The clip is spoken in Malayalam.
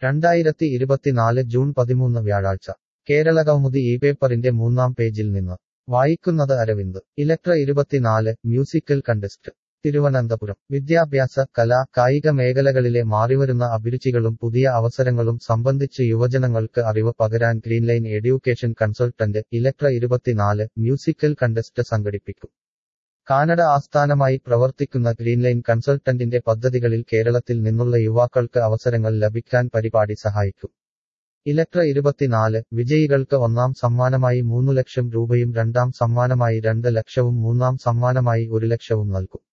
രണ്ടായിരത്തി ഇരുപത്തിനാല് ജൂൺ പതിമൂന്ന് വ്യാഴാഴ്ച കേരളകൗമുദി ഈ പേപ്പറിന്റെ മൂന്നാം പേജിൽ നിന്ന് വായിക്കുന്നത് അരവിന്ദ് ഇലക്ട്ര ഇരുപത്തിനാല് മ്യൂസിക്കൽ കണ്ടസ്റ്റ് തിരുവനന്തപുരം വിദ്യാഭ്യാസ കലാ കായിക മേഖലകളിലെ മാറിവരുന്ന അഭിരുചികളും പുതിയ അവസരങ്ങളും സംബന്ധിച്ച് യുവജനങ്ങൾക്ക് അറിവ് പകരാൻ ഗ്രീൻലൈൻ എഡ്യൂക്കേഷൻ കൺസൾട്ടന്റ് ഇലക്ട്ര ഇരുപത്തിനാല് മ്യൂസിക്കൽ കണ്ടസ്റ്റ് സംഘടിപ്പിക്കും കാനഡ ആസ്ഥാനമായി പ്രവർത്തിക്കുന്ന ഗ്രീൻലൈൻ കൺസൾട്ടന്റിന്റെ പദ്ധതികളിൽ കേരളത്തിൽ നിന്നുള്ള യുവാക്കൾക്ക് അവസരങ്ങൾ ലഭിക്കാൻ പരിപാടി സഹായിക്കും ഇലക്ട്ര ഇരുപത്തിനാല് വിജയികൾക്ക് ഒന്നാം സമ്മാനമായി മൂന്നു ലക്ഷം രൂപയും രണ്ടാം സമ്മാനമായി രണ്ട് ലക്ഷവും മൂന്നാം സമ്മാനമായി ഒരു ലക്ഷവും നൽകും